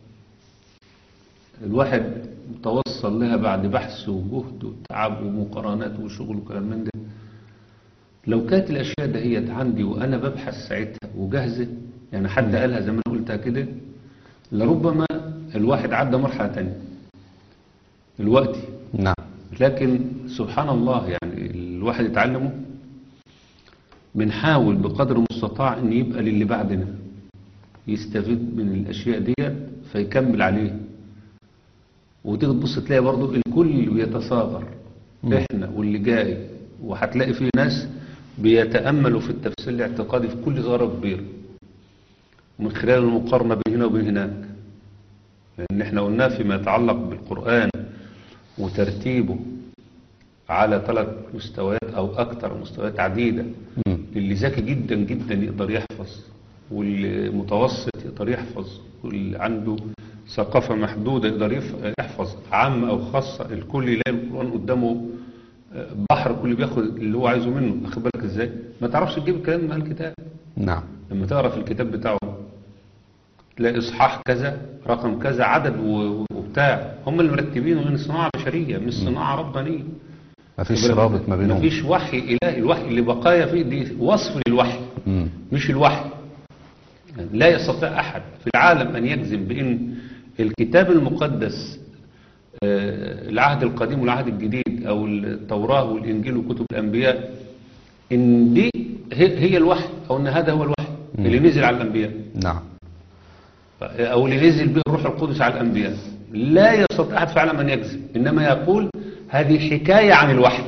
الواحد توصل لها بعد بحث وجهد وتعب ومقارنات وشغل وكلام من ده لو كانت الاشياء دهيت عندي وانا ببحث ساعتها وجاهزه يعني حد قالها زي ما انا قلتها كده لربما الواحد عدى مرحله تانية دلوقتي نعم لكن سبحان الله يعني الواحد يتعلمه بنحاول بقدر المستطاع ان يبقى للي بعدنا يستفيد من الاشياء ديت فيكمل عليه وتيجي تبص تلاقي برضو الكل بيتصاغر احنا واللي جاي وهتلاقي في ناس بيتأملوا في التفسير الاعتقادي في كل ظاهرة كبيرة من خلال المقارنة بين هنا وبين هناك لأن احنا قلنا فيما يتعلق بالقرآن وترتيبه على ثلاث مستويات أو أكثر مستويات عديدة مم. اللي ذكي جدا جدا يقدر يحفظ والمتوسط يقدر يحفظ واللي عنده ثقافة محدودة يقدر يف- يحفظ عامة أو خاصة الكل يلاقي القرآن قدامه آه، بحر كل بياخد اللي هو عايزه منه واخد بالك ازاي ما تعرفش تجيب الكلام من الكتاب نعم لما تقرا في الكتاب بتاعه تلاقي اصحاح كذا رقم كذا عدد و- وبتاع هم اللي مرتبينه من صناعة بشرية مش صناعة ربانية مفيش رابط ما بينهم مفيش وحي إلهي الوحي اللي بقايا فيه دي وصف للوحي مم. مش الوحي يعني لا يستطيع أحد في العالم أن يجزم بأن الكتاب المقدس آه، العهد القديم والعهد الجديد او التوراة والانجيل وكتب الانبياء ان دي هي هي الوحي او ان هذا هو الوحي اللي نزل على الانبياء نعم او اللي نزل به الروح القدس على الانبياء لا يستطيع احد فعلا ان يكذب انما يقول هذه حكاية عن الوحي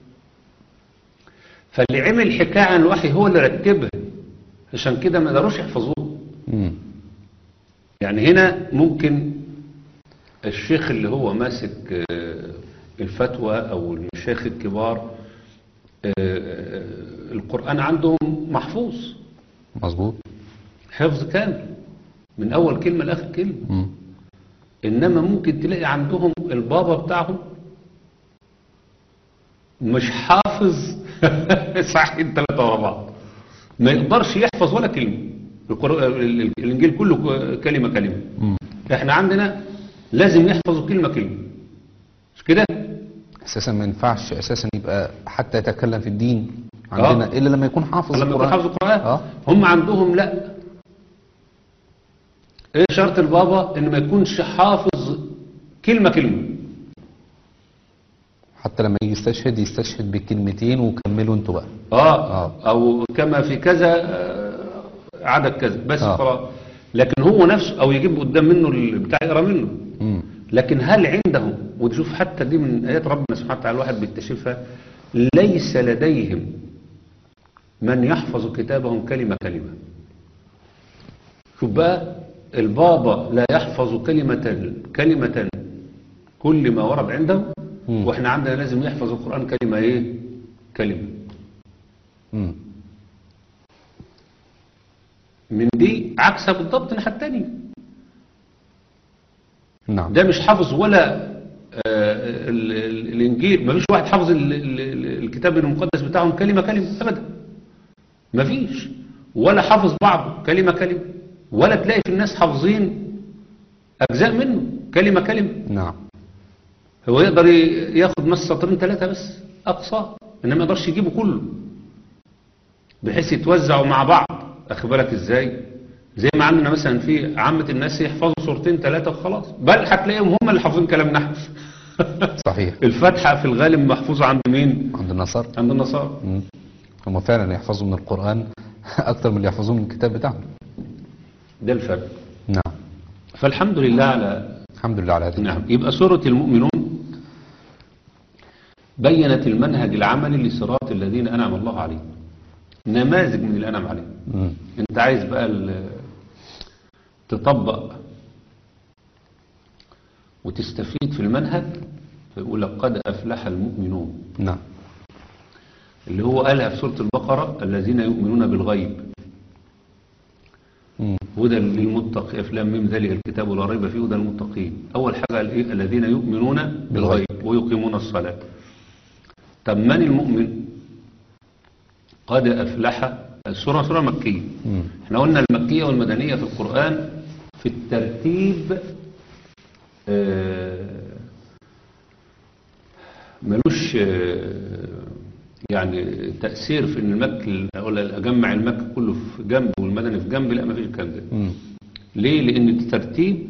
فاللي عمل حكاية عن الوحي هو اللي رتبها عشان كده ما يقدروش يحفظوه مم. يعني هنا ممكن الشيخ اللي هو ماسك آه، الفتوى او المشايخ الكبار آه، آه، القرآن عندهم محفوظ مظبوط حفظ كامل من اول كلمة لاخر كلمة مم. انما ممكن تلاقي عندهم البابا بتاعهم مش حافظ صحيح ثلاثة ورا بعض ما يقدرش يحفظ ولا كلمة القر- ال- ال- الانجيل كله ك- كلمة كلمة مم. احنا عندنا لازم يحفظوا كلمة كلمة مش كده اساسا ما ينفعش اساسا يبقى حتى يتكلم في الدين عندنا آه. الا لما يكون حافظ لما يكون القرآن حافظ القرآن اه هم عندهم لا ايه شرط البابا ان ما يكونش حافظ كلمة كلمة حتى لما يجي يستشهد يستشهد بكلمتين وكملوا انتوا بقى آه. آه. او كما في كذا آه، عدد كذا بس آه. خلاص لكن هو نفسه او يجيب قدام منه البتاع يقرا منه مم. لكن هل عندهم وتشوف حتى دي من ايات ربنا سبحانه وتعالى الواحد بيكتشفها ليس لديهم من يحفظ كتابهم كلمة كلمة شوف بقى البابا لا يحفظ كلمة كلمة كل ما ورد عنده مم. واحنا عندنا لازم يحفظ القرآن كلمة ايه كلمة مم. من دي عكسها بالضبط الناحية التانية نعم ده مش حافظ ولا آه، ال- ال- الانجيل مفيش واحد حافظ ال- ال- ال- الكتاب المقدس بتاعهم كلمة كلمة ابدا مفيش ولا حافظ بعضه كلمة كلمة ولا تلاقي في الناس حافظين اجزاء منه كلمة كلمة نعم هو يقدر ي- ياخد مس سطرين ثلاثة بس اقصى انما ما يقدرش يجيبه كله بحيث يتوزعوا مع بعض اخد بالك ازاي زي ما عندنا مثلا في عامة الناس يحفظوا صورتين ثلاثة وخلاص بل هتلاقيهم هم اللي حافظين كلام نحو صحيح الفاتحة في الغالب محفوظة عند مين عند النصارى عند النصارى مم. هم فعلا يحفظوا من القرآن أكتر من اللي يحفظوه من الكتاب بتاعهم ده الفرق نعم فالحمد لله على الحمد لله على هذه نعم يبقى سورة المؤمنون بينت المنهج العملي لصراط الذين أنعم الله عليهم نماذج من اللي أنعم عليهم مم. انت عايز بقى ال- تطبق وتستفيد في المنهج فيقول لك قد أفلح المؤمنون نعم اللي هو قالها في سورة البقرة الذين يؤمنون بالغيب مم. هدى للمتقين أفلام من ذلك الكتاب لا ريب فيه هدى للمتقين أول حاجة قال إيه؟ الذين يؤمنون بالغيب ويقيمون الصلاة طب من المؤمن قد أفلح السورة سورة مكية مم. احنا قلنا المكية والمدنية في القرآن في الترتيب آه، ملوش آه، يعني تأثير في ان المك ولا اجمع المك كله في جنب والمدني في جنب لا ما فيش الكلام ده مم. ليه لان الترتيب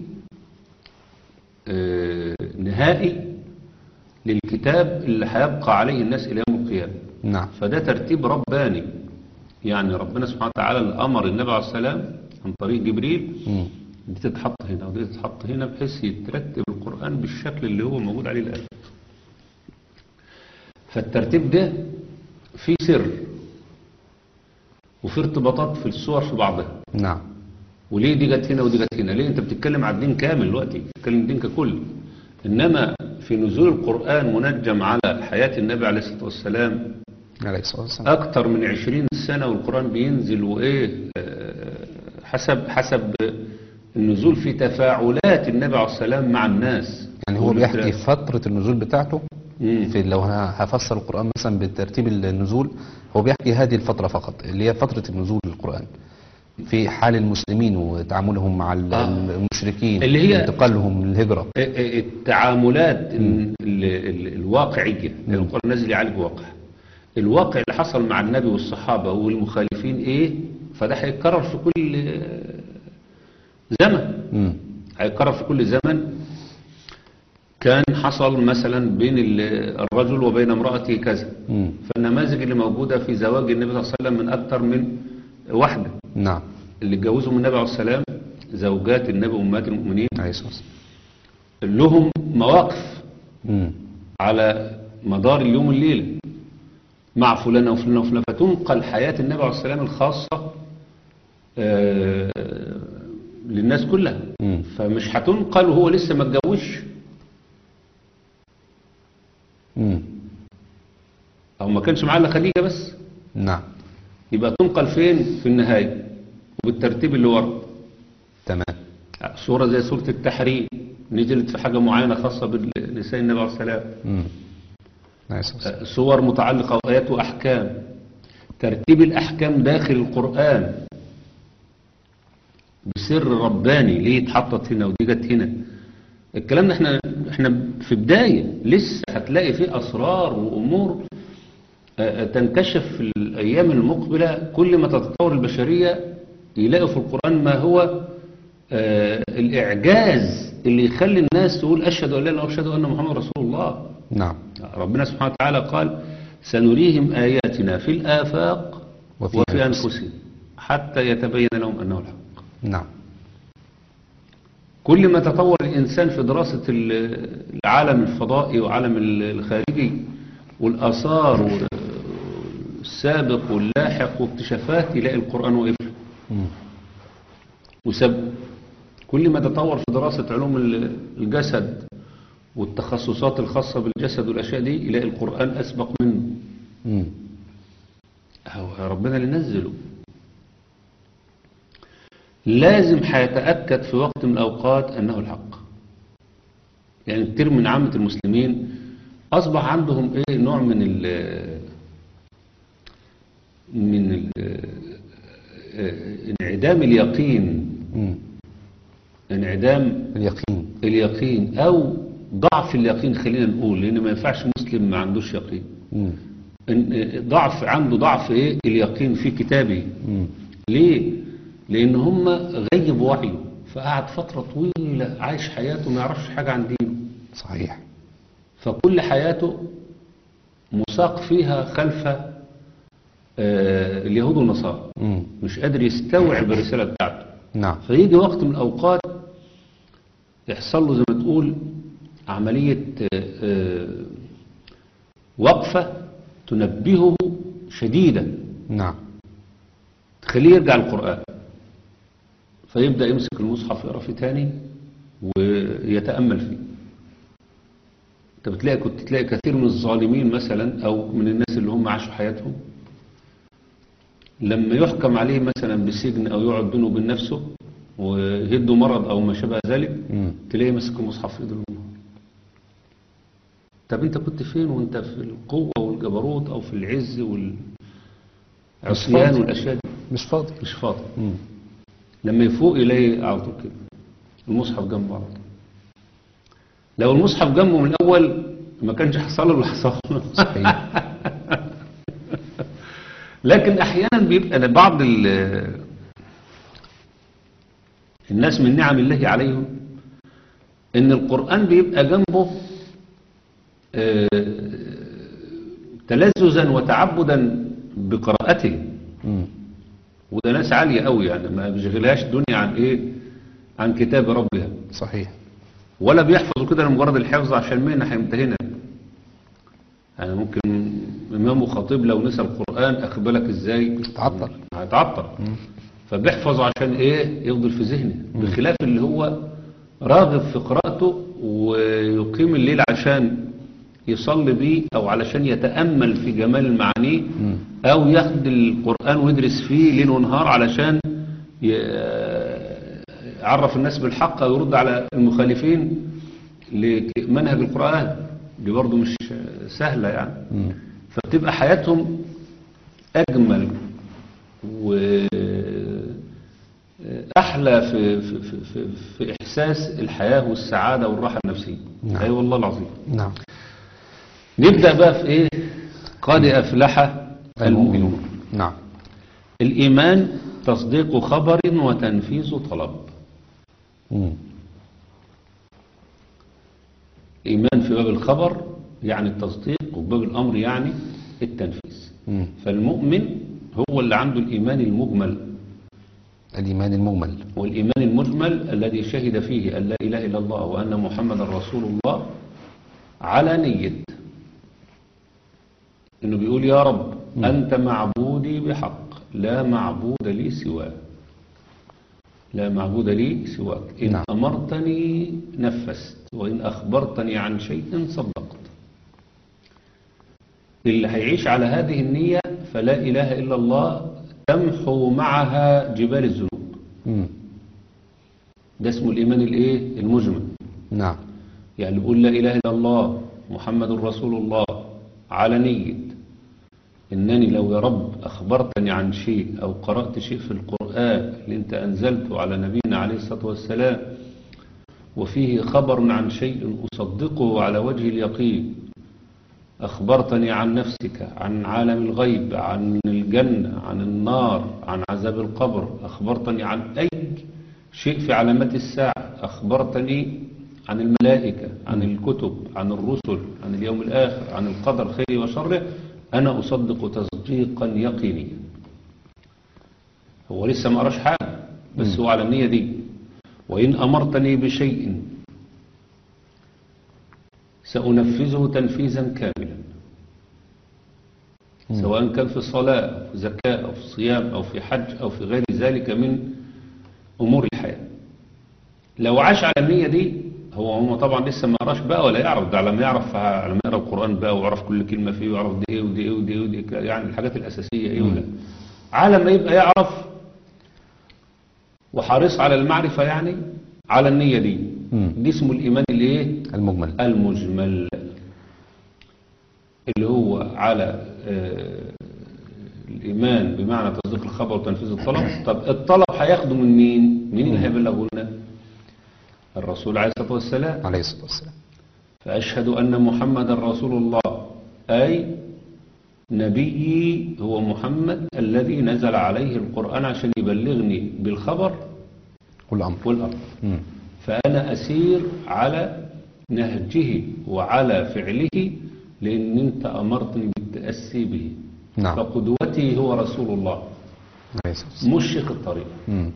آه، نهائي للكتاب اللي هيبقى عليه الناس الى يوم القيامه نعم فده ترتيب رباني يعني ربنا سبحانه وتعالى اللي امر النبي عليه السلام عن طريق جبريل مم. دي تتحط هنا ودي تتحط هنا بحيث يترتب القرآن بالشكل اللي هو موجود عليه الآن فالترتيب ده فيه سر وفي ارتباطات في الصور في بعضها نعم وليه دي جت هنا ودي جت هنا ليه انت بتتكلم على الدين كامل دلوقتي بتتكلم الدين ككل انما في نزول القرآن منجم على حياة النبي عليه الصلاة والسلام عليه الصلاة والسلام أكتر من عشرين سنة والقرآن بينزل وإيه آه، حسب حسب النزول في تفاعلات النبي عليه السلام مع الناس يعني هو بيحكي فترة النزول بتاعته مم. في لو انا هفسر القرآن مثلا بترتيب النزول هو بيحكي هذه الفترة فقط اللي هي فترة النزول للقرآن في حال المسلمين وتعاملهم مع ال- آه. المشركين اللي هي- انتقالهم للهجرة التعاملات ال- ال- الواقعية لأن القرآن نازل يعالج واقع الواقع اللي حصل مع النبي والصحابة والمخالفين إيه فده هيتكرر في كل آه، زمن مم. هيتكرر في كل زمن كان حصل مثلا بين ال- الرجل وبين امرأته كذا مم. فالنماذج اللي موجودة في زواج النبي صلى الله عليه وسلم من أكثر من واحدة نعم اللي اتجوزوا من النبي عليه السلام زوجات النبي وأمهات المؤمنين عليه الصلاة والسلام لهم مواقف مم. على مدار اليوم والليلة مع فلانة وفلانة وفلانة فتنقل حياة النبي عليه السلام الخاصة آه، للناس كلها مم. فمش هتنقل وهو لسه ما اتجوزش مم. او ما كانش معاه الا خديجه بس نعم يبقى تنقل فين في النهايه وبالترتيب اللي ورا تمام سوره زي سوره التحريم نزلت في حاجه معينه خاصه بنساء النبي عليه السلام مم. عليه الصلاة والسلام صور متعلقة وآيات وأحكام ترتيب الأحكام داخل القرآن بسر رباني ليه اتحطت هنا ودي جت هنا الكلام ده احنا احنا في بداية لسه هتلاقي فيه أسرار وأمور آه، آه، تنكشف في الأيام المقبلة كل ما تتطور البشرية يلاقوا في القرآن ما هو آه، الإعجاز اللي يخلي الناس تقول أشهد أن لا إله إلا الله وأشهد أن محمد رسول الله نعم ربنا سبحانه وتعالى قال سنريهم آياتنا في الآفاق وفي وفي, أنفسهم. أنفسهم حتى يتبين لهم أنه الحق نعم كل ما تطور الإنسان في دراسة ال- العالم الفضائي وعالم ال- الخارجي والآثار والسابق واللاحق واكتشافات يلاقي القرآن وقف له مم. وسب كل ما تطور في دراسة علوم ال- الجسد والتخصصات الخاصة بالجسد والأشياء دي يلاقي القرآن أسبق منه مم. هو ربنا اللي نزله لازم هيتأكد في وقت من الأوقات أنه الحق يعني كتير من عامة المسلمين أصبح عندهم إيه نوع من ال من ال انعدام اليقين مم. انعدام اليقين اليقين أو ضعف اليقين خلينا نقول لأن ما ينفعش مسلم ما عندوش يقين مم. إن- ضعف عنده ضعف ايه اليقين في كتابه مم. ليه لان هم غيب وعيه فقعد فترة طويلة عايش حياته ما يعرفش حاجة عن دينه صحيح فكل حياته مساق فيها خلف آه، اليهود والنصارى مم. مش قادر يستوعب الرسالة بتاعته نعم فيجي وقت من الأوقات يحصل له زي ما تقول عملية آه، آه، وقفة تنبهه شديدا نعم تخليه يرجع القرآن فيبدأ يمسك المصحف يقرأ فيه تاني ويتأمل فيه انت بتلاقي كنت تلاقي كثير من الظالمين مثلا او من الناس اللي هم عاشوا حياتهم لما يحكم عليه مثلا بسجن او يقعد بينه وبين نفسه ويهده مرض او ما شابه ذلك مم. تلاقيه ماسك المصحف في ايده اليمنى. طب انت كنت فين وانت في القوة والجبروت او في العز والعصيان فاضي. والاشياء دي مش فاضي مش فاضي مم. لما يفوق يلاقي على طول كده المصحف جنبه على طول لو المصحف جنبه من الاول ما كانش حصل له اللي حصل له صحيح لكن احيانا بيبقى بعض ال- الناس من نعم الله عليهم ان القرآن بيبقى جنبه آه، تلذذا وتعبدا بقراءته مم. وده ناس عالية قوي يعني ما بيشغلهاش الدنيا عن ايه عن كتاب ربها صحيح ولا بيحفظوا كده لمجرد الحفظ عشان مين هيمتهنها يعني ممكن امام وخطيب لو نسى القرآن اخبالك ازاي تعطل. هيتعطل فبيحفظ عشان ايه يفضل في ذهنه بخلاف اللي هو راغب في قراءته ويقيم الليل عشان يصلي بيه او علشان يتأمل في جمال المعاني او ياخد القرآن ويدرس فيه ليل ونهار علشان ي- يعرف الناس بالحق او يرد على المخالفين لمنهج القرآن دي برضو مش سهلة يعني مم. فبتبقى حياتهم أجمل وأحلى في, في, في, في, في إحساس الحياة والسعادة والراحة النفسية نعم. أي والله العظيم نعم نبدأ بقى في إيه قد أفلح المؤمنون نعم الإيمان تصديق خبر وتنفيذ طلب مم. إيمان في باب الخبر يعني التصديق وباب الأمر يعني التنفيذ مم. فالمؤمن هو اللي عنده الإيمان المجمل الإيمان المجمل والإيمان المجمل الذي شهد فيه أن لا إله إلا الله وأن محمد رسول الله على نية إنه بيقول يا رب أنت معبودي بحق لا معبود لي سواك لا معبود لي سواك إن نعم. أمرتني نفذت وإن أخبرتني عن شيء صدقت اللي هيعيش على هذه النية فلا إله إلا الله تمحو معها جبال الذنوب مم. ده اسمه الإيمان الإيه المجمل نعم يعني يقول لا إله إلا الله محمد رسول الله على نية إنني لو يا رب أخبرتني عن شيء أو قرأت شيء في القرآن اللي أنت أنزلته على نبينا عليه الصلاة والسلام وفيه خبر عن شيء أصدقه على وجه اليقين أخبرتني عن نفسك عن عالم الغيب عن الجنة عن النار عن عذاب القبر أخبرتني عن أي شيء في علامات الساعة أخبرتني عن الملائكة عن الكتب عن الرسل عن اليوم الآخر عن القدر خيره وشره أنا أصدق تصديقا يقينيا هو لسه ما قراش حاجة بس هو على النية دي وإن أمرتني بشيء سأنفذه تنفيذا كاملا سواء كان في الصلاة أو في زكاة أو في صيام أو في حج أو في غير ذلك من أمور الحياة لو عاش على النية دي هو هو طبعا لسه ما قراش بقى ولا يعرف ده على ما يعرف على ما يقرا القرآن بقى ويعرف كل كلمة فيه ويعرف دي ايه ودي ايه ودي ايه ودي إيه يعني الحاجات الأساسية ايه ولا على ما يبقى يعرف وحريص على المعرفة يعني على النية دي مم. دي اسمه الإيمان الايه المجمل المجمل اللي هو على آه، الإيمان بمعنى تصديق الخبر وتنفيذ الطلب طب الطلب هياخده من مين؟ مين اللي هيبلغه لنا؟ الرسول عليه الصلاة والسلام عليه الصلاة والسلام فأشهد أن محمد رسول الله أي نبيي هو محمد الذي نزل عليه القرآن عشان يبلغني بالخبر والأمر والأمر مم. فأنا أسير على نهجه وعلى فعله لأن أنت أمرتني بالتأسي به نعم فقدوتي هو رسول الله عليه الصلاة والسلام مش شيخ الطريق مم.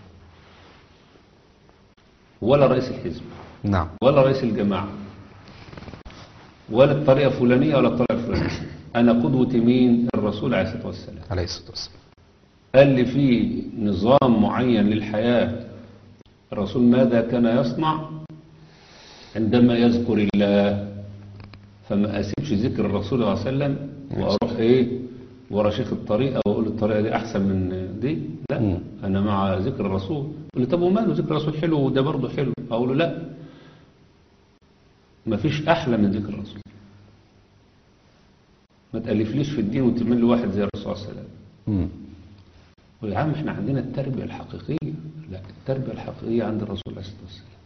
ولا رئيس الحزب نعم ولا رئيس الجماعة ولا الطريقة الفلانية ولا الطريقة الفلانية أنا قدوتي مين الرسول عليه الصلاة والسلام عليه الصلاة والسلام قال لي في نظام معين للحياة الرسول ماذا كان يصنع عندما يذكر الله فما أسيبش ذكر الرسول صلى الله عليه وسلم وأروح إيه ورا شيخ الطريقة وأقول الطريقة دي أحسن من دي لا مم. أنا مع ذكر الرسول يقول لي طب وماله ذكر الرسول حلو وده برضه حلو أقول له لا مفيش أحلى من ذكر الرسول ما تألفليش في الدين وتمل لي واحد زي الرسول صلى الله عليه وسلم مم. ويا عم احنا عندنا التربية الحقيقية لا التربية الحقيقية عند الرسول عليه الصلاة والسلام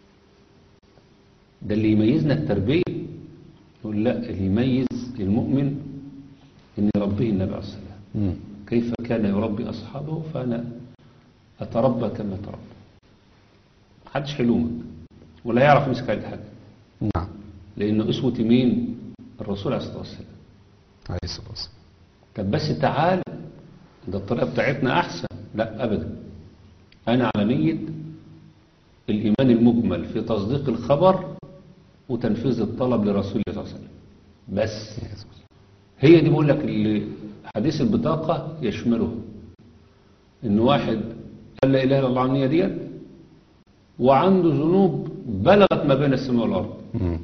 ده اللي يميزنا التربية يقول لا اللي يميز المؤمن ان يربيه النبي عليه الصلاة والسلام مم. كيف كان يربي أصحابه فأنا أتربى كما تربى محدش حلومك ولا يعرف يمسك عليك حاجة نعم لأنه أسوة مين الرسول عليه الصلاة والسلام عليه الصلاة والسلام طب بس تعال ده الطريقة بتاعتنا أحسن لا أبدا أنا على نية الإيمان المجمل في تصديق الخبر وتنفيذ الطلب لرسول الله صلى الله عليه وسلم بس هي دي بقول لك اللي حديث البطاقة يشمله إن واحد قال لا إله إلا الله النية ديت وعنده ذنوب بلغت ما بين السماء والأرض مم.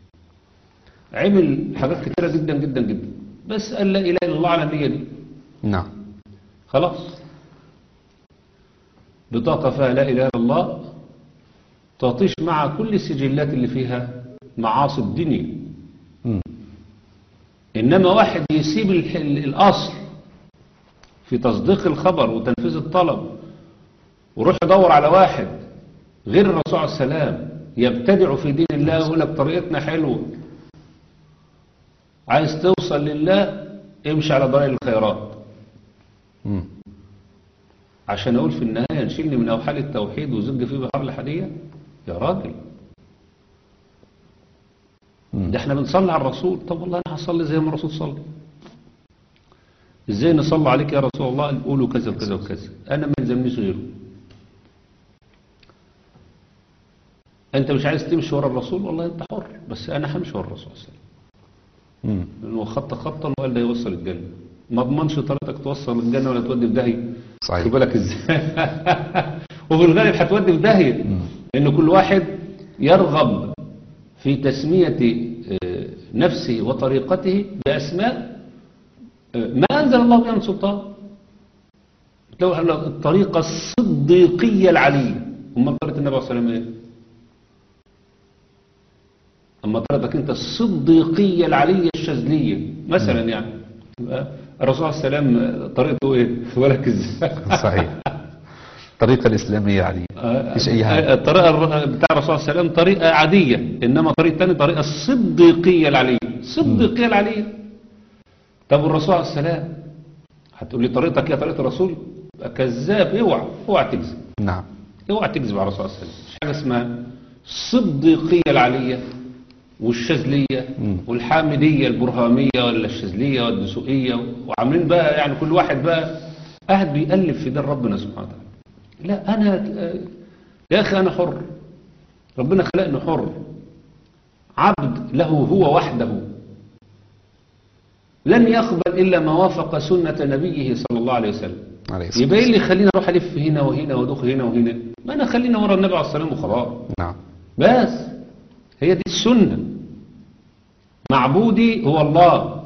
عمل حاجات كتيرة جدا جدا جدا بس قال لا إله إلا الله على النية دي نعم خلاص بطاقة فيها لا إله إلا الله تعطيش مع كل السجلات اللي فيها معاصي الدنيا مم. إنما واحد يسيب ال- ال- الأصل في تصديق الخبر وتنفيذ الطلب ويروح يدور على واحد غير الرسول عليه السلام يبتدع في دين الله ويقول لك طريقتنا حلوة عايز توصل لله امشي على طريق الخيرات مم. عشان اقول في النهاية نشيلني من اوحال التوحيد وزج في بحر الحدية يا راجل مم. ده احنا بنصلي على الرسول طب والله انا هصلي زي ما الرسول صلى ازاي نصلي عليك يا رسول الله قولوا كذا وكذا وكذا انا ما يلزمنيش غيره انت مش عايز تمشي ورا الرسول والله انت حر بس انا همشي ورا الرسول صلى الله عليه وسلم مم. لانه خط خطا وقال ده يوصل الجنه ما اضمنش طريقتك توصل الجنه ولا تودي في داهيه صحيح. خد بالك ازاي وفي الغالب هتودي في داهيه لان كل واحد يرغب في تسميه آه، نفسه وطريقته باسماء آه، ما انزل الله بها من سلطان لو قال لك الطريقه الصديقيه العليه امال طريقه النبي صلى الله عليه وسلم ايه أما طلبك أنت الصديقية العلية الشاذلية مثلا يعني الرسول صلى الله عليه وسلم طريقته إيه ولك إزاي صحيح الطريقة الإسلامية يعني مفيش أي حاجة الطريقة الر- بتاع الرسول صلى الله عليه وسلم طريقة عادية إنما طريقة تانية طريقة الصديقية العلية الصديقية العلية طب الرسول عليه السلام هتقول لي طريقتك هي طريقة الرسول يبقى كذاب اوعى اوعى تكذب نعم اوعى تكذب على الرسول صلى الله عليه وسلم مش حاجه اسمها الصديقيه العليه والشاذليه مم. والحامديه البرهاميه ولا الشاذليه والدسوقيه وعاملين بقى يعني كل واحد بقى قاعد بيألف في دين ربنا سبحانه وتعالى لا انا آه، يا اخي انا حر ربنا خلقني حر عبد له هو وحده لن يقبل الا ما وافق سنه نبيه صلى الله عليه وسلم عليه الصلاة يبقى ايه اللي يخليني اروح الف هنا وهنا وادخ هنا وهنا ما انا خلينا ورا النبي عليه الصلاه والسلام وخلاص نعم بس هي دي السنه معبودي هو الله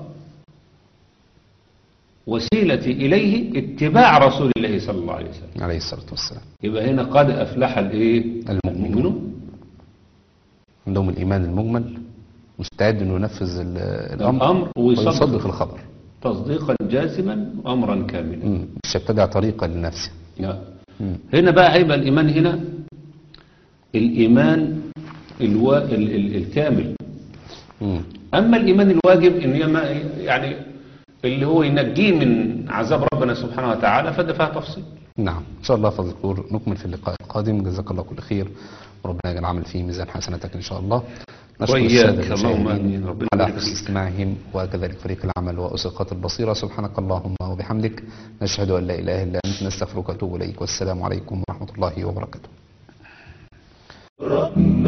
وسيلتي اليه اتباع رسول الله صلى الله عليه وسلم عليه الصلاة والسلام يبقى هنا قد افلح الايه المؤمنون. عندهم الإيمان المجمل مستعد إنه ينفذ ال- الأمر الامر ويصدق ويصدق الخبر تصديقا جازما امرا كاملا مم. مش يبتدع طريقة لنفسه لا. مم. هنا بقى هيبقى الإيمان هنا الإيمان الوا... ال... ال... الكامل مم. أما الإيمان الواجب إن هي ما يعني اللي هو ينجيه من عذاب ربنا سبحانه وتعالى فده فيها تفصيل نعم إن شاء الله فضل الدكتور نكمل في اللقاء القادم جزاك الله كل خير وربنا يجعل عمل فيه ميزان حسناتك إن شاء الله نشكر وإياك. السادة اللهم المشاهدين آمين. ربنا على يبارك حسن فيك. استماعهم وكذلك فريق العمل وأسقاط البصيرة سبحانك اللهم وبحمدك نشهد أن لا إله إلا أنت نستغفرك وأتوب إليك والسلام عليكم ورحمة الله وبركاته